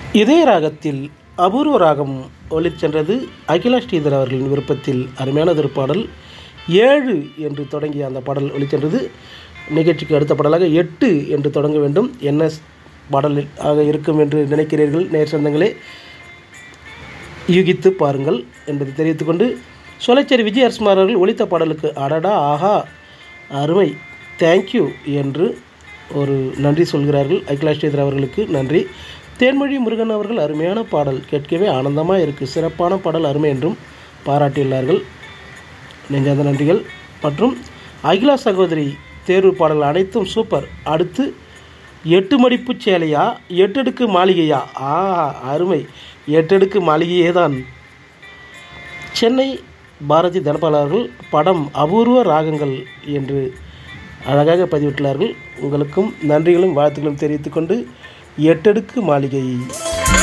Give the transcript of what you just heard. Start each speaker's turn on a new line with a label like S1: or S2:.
S1: இதய ராகத்தில் அபூர்வ ராகம் ஒலிச் சென்றது அகிலா ஸ்ரீதர் அவர்களின் விருப்பத்தில் அருமையான திருப்பாடல் ஏழு என்று தொடங்கிய அந்த பாடல் ஒலிச்சென்றது நிகழ்ச்சிக்கு அடுத்த பாடலாக எட்டு என்று தொடங்க வேண்டும் என்ன பாடலில் ஆக இருக்கும் என்று நினைக்கிறீர்கள் நேர் சொந்தங்களே யூகித்து பாருங்கள் என்பதை தெரிவித்துக்கொண்டு சொலைச்சேரி விஜய் அரசுமார் அவர்கள் ஒலித்த பாடலுக்கு அடடா ஆஹா அருமை தேங்க்யூ என்று ஒரு நன்றி சொல்கிறார்கள் அகிலா ஸ்ரீதர் அவர்களுக்கு நன்றி தேன்மொழி முருகன் அவர்கள் அருமையான பாடல் கேட்கவே ஆனந்தமாக இருக்குது சிறப்பான பாடல் அருமை என்றும் பாராட்டியுள்ளார்கள் நெஞ்சார்ந்த நன்றிகள் மற்றும் அகிலா சகோதரி தேர்வு பாடல் அனைத்தும் சூப்பர் அடுத்து எட்டு மடிப்பு சேலையா எட்டடுக்கு மாளிகையா ஆ அருமை எட்டடுக்கு மாளிகையே தான் சென்னை பாரதி தனபால் அவர்கள் படம் அபூர்வ ராகங்கள் என்று அழகாக பதிவிட்டுள்ளார்கள் உங்களுக்கும் நன்றிகளும் வாழ்த்துக்களும் தெரிவித்துக்கொண்டு எட்டடுக்கு மாளிகை